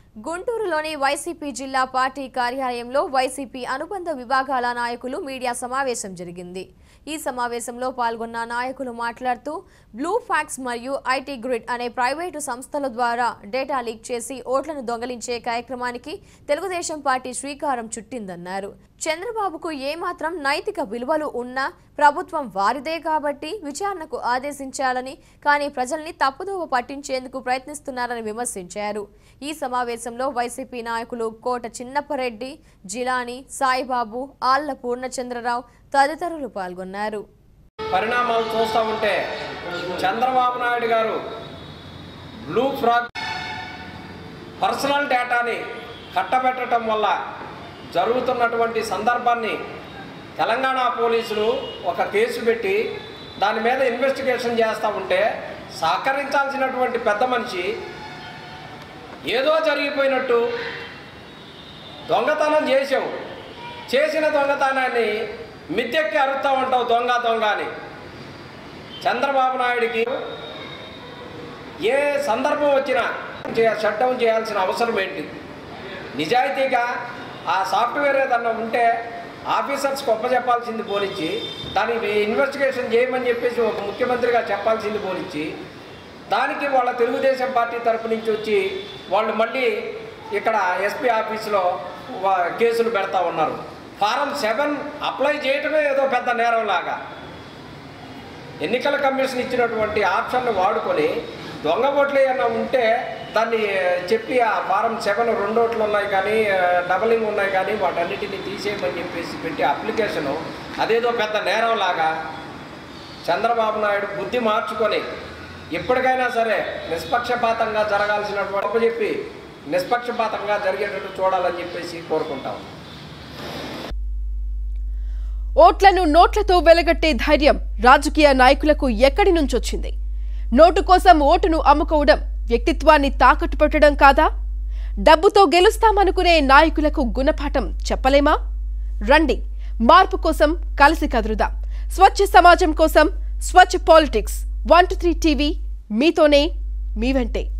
గుంటూరులోని వైసీపీ జిల్లా పార్టీ కార్యాలయంలో వైసీపీ అనుబంధ విభాగాల నాయకులు మీడియా సమావేశం జరిగింది ఈ సమావేశంలో పాల్గొన్న నాయకులు మాట్లాడుతూ బ్లూ ఫ్యాక్స్ మరియు ఐటీ గ్రిడ్ అనే ప్రైవేటు సంస్థల ద్వారా డేటా లీక్ చేసి ఓట్లను దొంగలించే కార్యక్రమానికి తెలుగుదేశం పార్టీ శ్రీకారం చుట్టిందన్నారు చంద్రబాబుకు ఏమాత్రం నైతిక విలువలు ఉన్నా ప్రభుత్వం వారిదే కాబట్టి విచారణకు ఆదేశించాలని కానీ ప్రజల్ని తప్పుదోవ పట్టించేందుకు ప్రయత్నిస్తున్నారని విమర్శించారు ఈ సమావేశంలో వైసీపీ నాయకులు కోట చిన్నప్పరెడ్డి జిలాని సాయిబాబు ఆళ్ల పూర్ణచంద్రరావు తదితరులు పాల్గొన్నారు పరిణామాలు చూస్తూ ఉంటే చంద్రబాబు నాయుడు గారు బ్లూ ఫ్రాగ్ పర్సనల్ డేటాని కట్టబెట్టడం వల్ల జరుగుతున్నటువంటి సందర్భాన్ని తెలంగాణ పోలీసులు ఒక కేసు పెట్టి దాని మీద ఇన్వెస్టిగేషన్ చేస్తూ ఉంటే సహకరించాల్సినటువంటి పెద్ద మనిషి ఏదో జరిగిపోయినట్టు దొంగతనం చేసావు చేసిన దొంగతనాన్ని మిద్దెక్కి అరుస్తూ ఉంటావు దొంగ దొంగ అని చంద్రబాబు నాయుడికి ఏ సందర్భం వచ్చినా షట్ డౌన్ చేయాల్సిన అవసరం ఏంటి నిజాయితీగా ఆ సాఫ్ట్వేర్ ఏదన్నా ఉంటే ఆఫీసర్స్కి ఒప్పచెప్పాల్సింది పోనిచ్చి దానికి ఇన్వెస్టిగేషన్ చేయమని చెప్పేసి ఒక ముఖ్యమంత్రిగా చెప్పాల్సింది పోనిచ్చి దానికి వాళ్ళ తెలుగుదేశం పార్టీ తరపు నుంచి వచ్చి వాళ్ళు మళ్ళీ ఇక్కడ ఎస్పీ ఆఫీసులో వా- కేసులు పెడతా ఉన్నారు ఫారం సెవెన్ అప్లై చేయటమే ఏదో పెద్ద నేరంలాగా ఎన్నికల కమిషన్ ఇచ్చినటువంటి ఆప్షన్ను వాడుకొని దొంగ ఓట్లు ఏమైనా ఉంటే దాన్ని చెప్పి ఆ ఫారం సెవెన్ రెండు ఓట్లు ఉన్నాయి కానీ ఆ, డబలింగ్ ఉన్నాయి కానీ వాటన్నిటిని తీసేయమని చెప్పేసి పెట్టి అప్లికేషను అదేదో పెద్ద నేరంలాగా చంద్రబాబు నాయుడు బుద్ధి మార్చుకొని ఎప్పటికైనా సరే నిష్పక్షపాతంగా జరగాల్సినటువంటి చెప్పి నిష్పక్షపాతంగా జరిగేటట్టు చూడాలని చెప్పేసి కోరుకుంటాం ఓట్లను నోట్లతో వెలగట్టే ధైర్యం రాజకీయ నాయకులకు ఎక్కడి నుంచొచ్చింది నోటు కోసం ఓటును అమ్ముకోవడం వ్యక్తిత్వాన్ని తాకట్టు పెట్టడం కాదా డబ్బుతో గెలుస్తామనుకునే నాయకులకు గుణపాఠం చెప్పలేమా రండి మార్పు కోసం కలిసి కదురుదాం స్వచ్ఛ సమాజం కోసం స్వచ్ఛ politics one two three TV మీతోనే మీ వెంటే